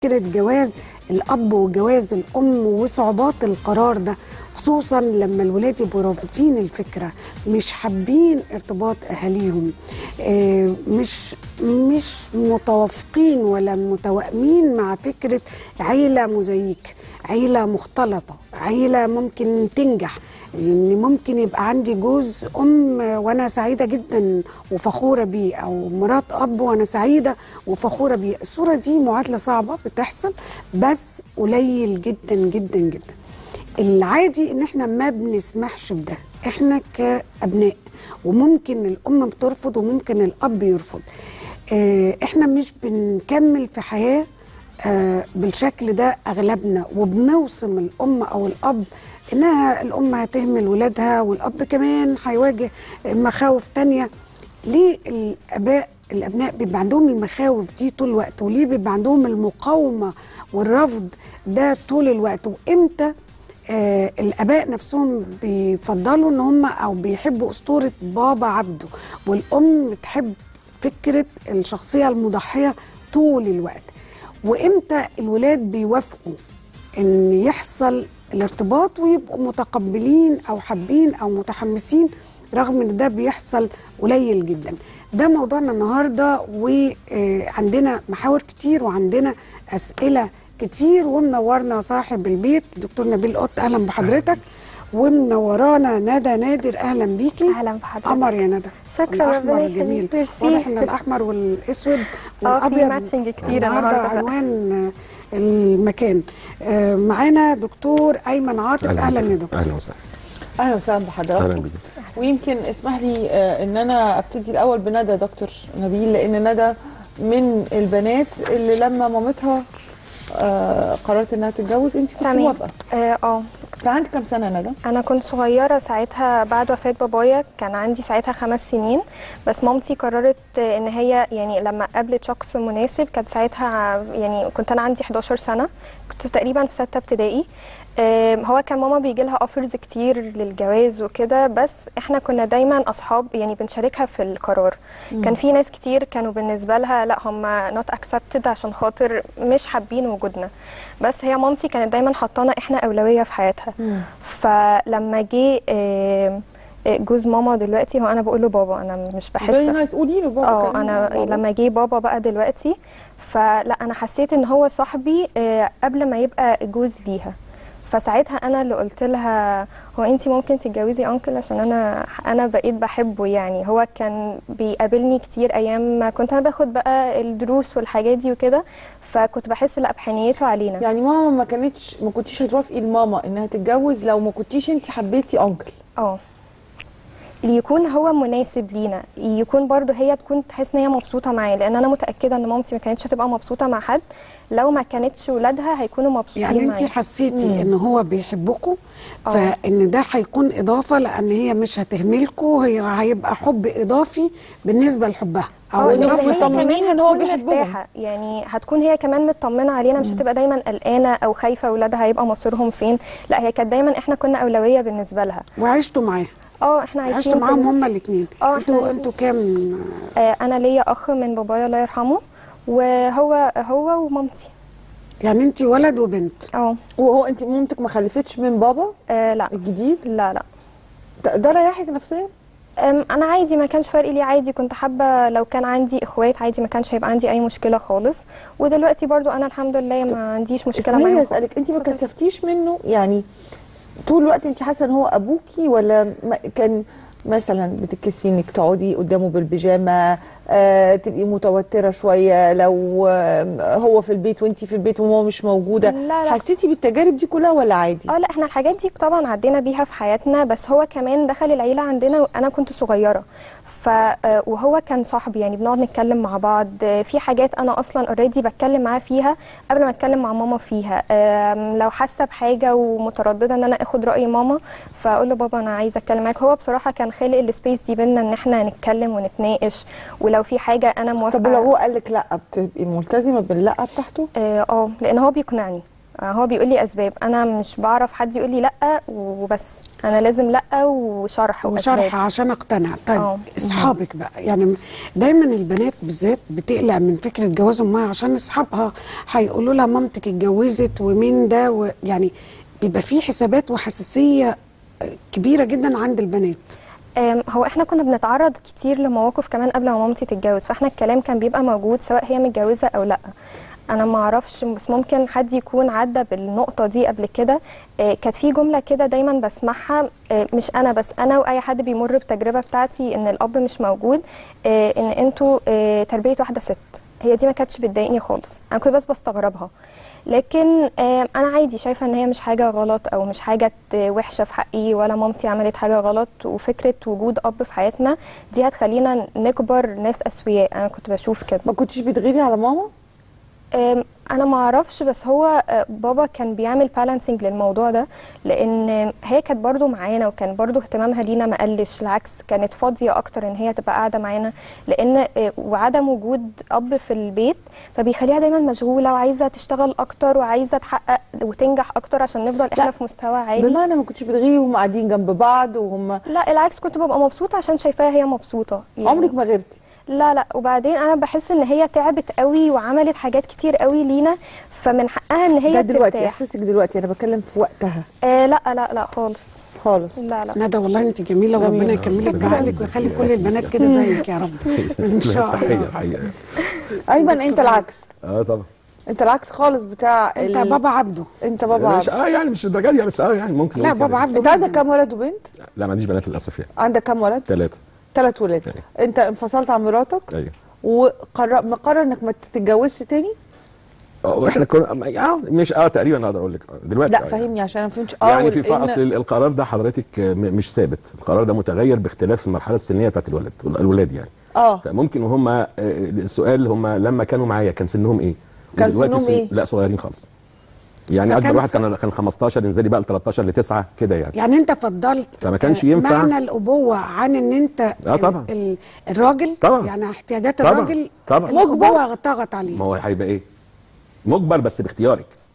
فكرة جواز الأب وجواز الأم وصعوبات القرار ده خصوصا لما الولاد يبقوا رافضين الفكرة مش حابين ارتباط أهاليهم آه، مش مش متوافقين ولا متوائمين مع فكرة عيلة مزيك عيلة مختلطة عيلة ممكن تنجح ان ممكن يبقى عندي جوز ام وانا سعيده جدا وفخوره بيه او مرات اب وانا سعيده وفخوره بيه الصوره دي معادله صعبه بتحصل بس قليل جدا جدا جدا العادي ان احنا ما بنسمحش بده احنا كابناء وممكن الام بترفض وممكن الاب يرفض آه، احنا مش بنكمل في حياه آه، بالشكل ده اغلبنا وبنوصم الام او الاب انها الام هتهمل ولادها والاب كمان هيواجه مخاوف تانية ليه الاباء الابناء بيبقى عندهم المخاوف دي طول الوقت وليه بيبقى عندهم المقاومه والرفض ده طول الوقت وامتى آه الاباء نفسهم بيفضلوا ان هم او بيحبوا اسطوره بابا عبده والام بتحب فكره الشخصيه المضحيه طول الوقت وامتى الولاد بيوافقوا ان يحصل الارتباط ويبقوا متقبلين او حابين او متحمسين رغم ان ده بيحصل قليل جدا ده موضوعنا النهارده وعندنا محاور كتير وعندنا اسئله كتير ومنورنا صاحب البيت دكتور نبيل قط اهلا بحضرتك ومنورانا ندى نادر اهلا بيكي اهلا بحضرتك قمر يا ندى شكرا الاحمر ربنا جميل يخليك ميرسي. واضح ان الاحمر والاسود اه في والابيض ماتشنج كتير النهارده النهارده بقى. عنوان آه، المكان آه، معانا دكتور ايمن عاطف اهلا يا دكتور اهلا وسهلا اهلا وسهلا اهلا بحضراتكم بيك ويمكن اسمح لي آه، ان انا ابتدي الاول بندى دكتور نبيل لان ندى من البنات اللي لما مامتها آه، قررت انها تتجوز انت كنت تمام موافقه اه اه كان عندك كام سنه ندى؟ انا كنت صغيره ساعتها بعد وفاه بابايا كان عندي ساعتها خمس سنين بس مامتي قررت آه، ان هي يعني لما قابلت شخص مناسب كانت ساعتها يعني كنت انا عندي 11 سنه كنت تقريبا في سته ابتدائي آم، هو كان ماما بيجي لها اوفرز كتير للجواز وكده بس احنا كنا دايما اصحاب يعني بنشاركها في القرار كان في ناس كتير كانوا بالنسبه لها لا هم نوت اكسبتد عشان خاطر مش حابين وجودنا بس هي مامتي كانت دايما حطانا احنا اولويه في حياتها فلما جه آم، آه، جوز ماما دلوقتي هو انا بقول له بابا انا مش فيري بحس نايس قولي له بابا اه كلمني انا بابا. لما جه بابا بقى دلوقتي فلا انا حسيت ان هو صاحبي آه، قبل ما يبقى جوز ليها فساعتها انا اللي قلت لها هو انت ممكن تتجوزي انكل عشان انا انا بقيت بحبه يعني هو كان بيقابلني كتير ايام ما كنت انا باخد بقى الدروس والحاجات دي وكده فكنت بحس لا بحنيته علينا يعني ماما ما كانتش ما كنتيش هتوافقي لماما انها تتجوز لو ما كنتيش انت حبيتي انكل اه يكون هو مناسب لينا يكون برضو هي تكون تحس ان هي مبسوطه معاه لان انا متاكده ان مامتي ما كانتش هتبقى مبسوطه مع حد لو ما كانتش ولادها هيكونوا مبسوطين يعني انت معاه حسيتي ان هو بيحبكم اه. فان ده هيكون اضافه لان هي مش هتهملكم هي هيبقى حب اضافي بالنسبه لحبها او اه لان اضافه هي لحبها مطمنين كمان ان هو هتكون بيحبهم. مرتاحه يعني هتكون هي كمان مطمنه علينا مش هتبقى دايما قلقانه او خايفه ولادها هيبقى مصيرهم فين لا هي كانت دايما احنا كنا اولويه بالنسبه لها وعشتوا معاه اه احنا عايشين عشتوا معاهم كل- هما الاثنين اه، انتوا احنا انتوا كام آه انا ليا اخ من بابايا الله يرحمه وهو هو ومامتي يعني انت ولد وبنت اه وهو انت مامتك ما خلفتش من بابا آه، لا الجديد لا لا ده ده ريحك نفسيا؟ أم، انا عادي ما كانش فارق لي عادي كنت حابه لو كان عندي اخوات عادي ما كانش هيبقى عندي اي مشكله خالص ودلوقتي برضو انا الحمد لله ما عنديش مشكله اسمعي معاهم اسالك انت ما كسفتيش منه يعني طول الوقت انت حاسه ان هو ابوكي ولا ما- كان مثلا بتتكسفي انك تقعدي قدامه بالبيجامه آه تبقي متوتره شويه لو آه هو في البيت وانت في البيت وماما مش موجوده لا، لا. حسيتي بالتجارب دي كلها ولا عادي اه لا احنا الحاجات دي طبعا عدينا بيها في حياتنا بس هو كمان دخل العيله عندنا وانا كنت صغيره ف آه، وهو كان صاحبي يعني بنقعد نتكلم مع بعض آه، في حاجات انا اصلا اوريدي بتكلم معاه فيها قبل ما اتكلم مع ماما فيها آم، لو حاسه بحاجه ومتردده ان انا اخد راي ماما فاقول له بابا انا عايزه اتكلم معاك هو بصراحه كان خالق السبيس دي بينا ان احنا نتكلم ونتناقش ولو في حاجه انا موافقه طب لو هو قال لك لا بتبقي ملتزمه باللا بتاعته اه آه، لان هو بيقنعني آه، هو بيقول لي اسباب انا مش بعرف حد يقول لي لا وبس انا لازم لا وشرح وشرح وأسباب. عشان اقتنع طيب اه. اصحابك بقى يعني دايما البنات بالذات بتقلق من فكره جواز امها عشان اصحابها هيقولوا لها مامتك اتجوزت ومين ده و يعني بيبقى في حسابات وحساسيه كبيره جدا عند البنات آم، هو احنا كنا بنتعرض كتير لمواقف كمان قبل ما مامتي تتجوز فاحنا الكلام كان بيبقى موجود سواء هي متجوزه او لا انا ما اعرفش بس ممكن حد يكون عدى بالنقطه دي قبل كده آه، كانت في جمله كده دايما بسمعها آه، مش انا بس انا واي حد بيمر بالتجربه بتاعتي ان الاب مش موجود آه، ان انتوا آه، تربيه واحده ست هي دي ما كانتش بتضايقني خالص انا كنت بس بستغربها لكن آه، انا عادي شايفه ان هي مش حاجه غلط او مش حاجه ت- وحشه في حقي ولا مامتي عملت حاجه غلط وفكره وجود اب في حياتنا دي هتخلينا نكبر ناس اسوياء انا كنت بشوف كده ما كنتش بتغيري على ماما أم، انا ما اعرفش بس هو آه، بابا كان بيعمل بالانسنج للموضوع ده لان هي كانت برضو معانا وكان برضو اهتمامها لينا ما قلش العكس كانت فاضيه اكتر ان هي تبقى قاعده معانا لان آه، وعدم وجود اب في البيت فبيخليها دايما مشغوله وعايزه تشتغل اكتر وعايزه تحقق وتنجح اكتر عشان نفضل احنا لا، في مستوى عالي بمعنى ما كنتش بتغيري وهم قاعدين جنب بعض وهم لا العكس كنت ببقى مبسوطه عشان شايفاها هي مبسوطه يعني عمرك ما غيرتي لا لا وبعدين انا بحس ان هي تعبت قوي وعملت حاجات كتير قوي لينا فمن حقها ان هي ده دلوقتي ترتاح. احساسك دلوقتي انا بتكلم في وقتها آه لا لا لا خالص خالص لا لا ندى والله انت جميله وربنا جميلة. يكملك بعقلك ويخلي كل البنات كده زيك يا رب ان شاء تحيه الله حقيقه ايمن انت العكس اه طبعا انت العكس خالص بتاع انت ال- بابا عبده انت بابا مش عبد. اه يعني مش الدرجه دي بس اه يعني ممكن لا نقول كده. بابا عبده انت عندك جداً. كام ولد وبنت لا ما عنديش بنات للاسف يعني عندك كام ولد ثلاثه ثلاث ولاد أيوة. انت انفصلت عن مراتك ايوه وقرر مقرر انك ما تتجوزش تاني آه، واحنا كنا اه مش اه تقريبا اقدر اقول لك آه، دلوقتي لا آه، فهمني عشان انا ما فهمتش يعني في إن- فا- اصل القرار ده حضرتك آه، م- مش ثابت القرار ده متغير باختلاف المرحله السنيه بتاعت الولد الولاد يعني اه فممكن هم آه، السؤال هم لما كانوا معايا كان سنهم ايه كان ودلوقتي سنهم إيه؟ لا صغيرين خالص يعني فكان اكبر واحد س- كان كان 15 انزلي بقى ل 13 ل 9 كده يعني يعني انت فضلت فما كانش آه، ينفع. معنى الابوه عن ان انت آه ال- طبعا. ال- الراجل طبعا. يعني احتياجات طبعا. الراجل طبعا. الابوه ضغط عليه ما هو هيبقى ايه مجبر بس باختيارك